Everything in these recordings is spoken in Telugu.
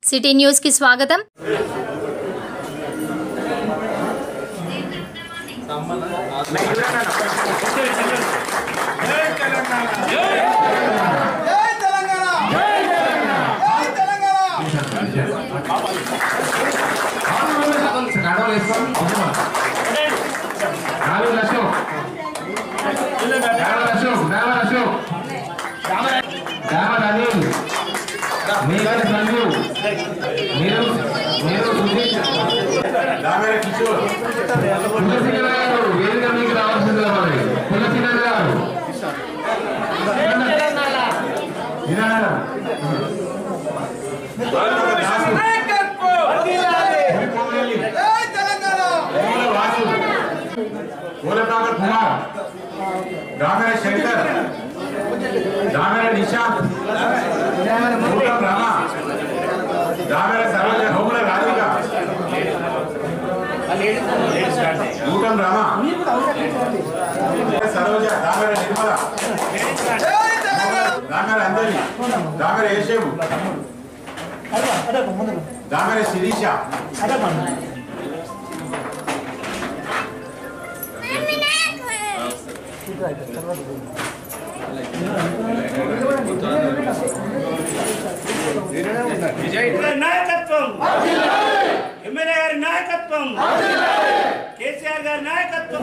సిటీ న్యూస్ కి స్వాగతం జై తెలంగాణ జై తెలంగాణ జై తెలంగాణ కోలపాక కుమార్ దామెర శంకర్ దామెర నిశాంత్ మూలం రామ దామెర సరోజ హోముల రాధిక మూటం రామ సరోజ దామెర నిర్మల జై తెలంగాణ దామెర అంజలి దామెర యేషేవు దామెర శిరీష గారి నాయకత్వం ఎమ్మెల్యే గారి నాయకత్వం కేసీఆర్ గారి నాయకత్వం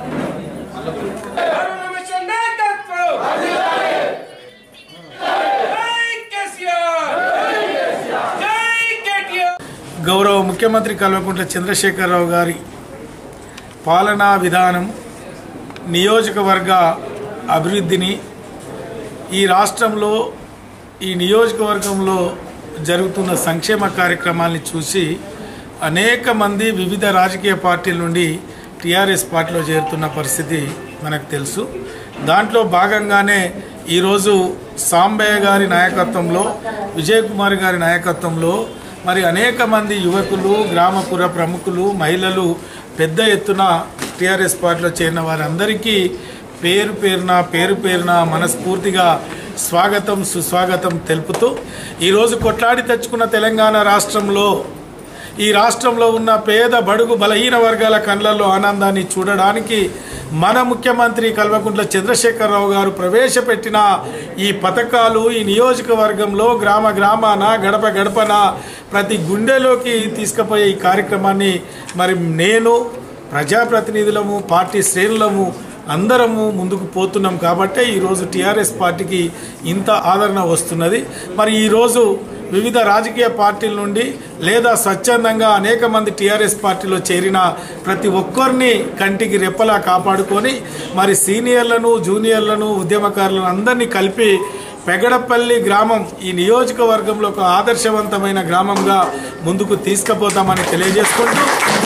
గౌరవ ముఖ్యమంత్రి కల్వకుంట్ల చంద్రశేఖరరావు గారి పాలనా విధానం నియోజకవర్గ అభివృద్ధిని ఈ రాష్ట్రంలో ఈ నియోజకవర్గంలో జరుగుతున్న సంక్షేమ కార్యక్రమాల్ని చూసి అనేక మంది వివిధ రాజకీయ పార్టీల నుండి టీఆర్ఎస్ పార్టీలో చేరుతున్న పరిస్థితి మనకు తెలుసు దాంట్లో భాగంగానే ఈరోజు సాంబయ్య గారి నాయకత్వంలో విజయ్ కుమార్ గారి నాయకత్వంలో మరి అనేక మంది యువకులు గ్రామపుర ప్రముఖులు మహిళలు పెద్ద ఎత్తున టీఆర్ఎస్ పార్టీలో చేరిన వారందరికీ పేరు పేరున పేరు పేరున మనస్ఫూర్తిగా స్వాగతం సుస్వాగతం తెలుపుతూ ఈరోజు కొట్లాడి తెచ్చుకున్న తెలంగాణ రాష్ట్రంలో ఈ రాష్ట్రంలో ఉన్న పేద బడుగు బలహీన వర్గాల కళ్ళల్లో ఆనందాన్ని చూడడానికి మన ముఖ్యమంత్రి కల్వకుంట్ల చంద్రశేఖరరావు గారు ప్రవేశపెట్టిన ఈ పథకాలు ఈ నియోజకవర్గంలో గ్రామ గ్రామాన గడప గడపన ప్రతి గుండెలోకి తీసుకుపోయే ఈ కార్యక్రమాన్ని మరి నేను ప్రజాప్రతినిధులము పార్టీ శ్రేణులము అందరము ముందుకు పోతున్నాం కాబట్టే ఈరోజు టీఆర్ఎస్ పార్టీకి ఇంత ఆదరణ వస్తున్నది మరి ఈరోజు వివిధ రాజకీయ పార్టీల నుండి లేదా స్వచ్ఛందంగా అనేక మంది టీఆర్ఎస్ పార్టీలో చేరిన ప్రతి ఒక్కరిని కంటికి రెప్పలా కాపాడుకొని మరి సీనియర్లను జూనియర్లను ఉద్యమకారులను అందరినీ కలిపి పెగడపల్లి గ్రామం ఈ నియోజకవర్గంలో ఒక ఆదర్శవంతమైన గ్రామంగా ముందుకు తీసుకుపోతామని తెలియజేసుకుంటూ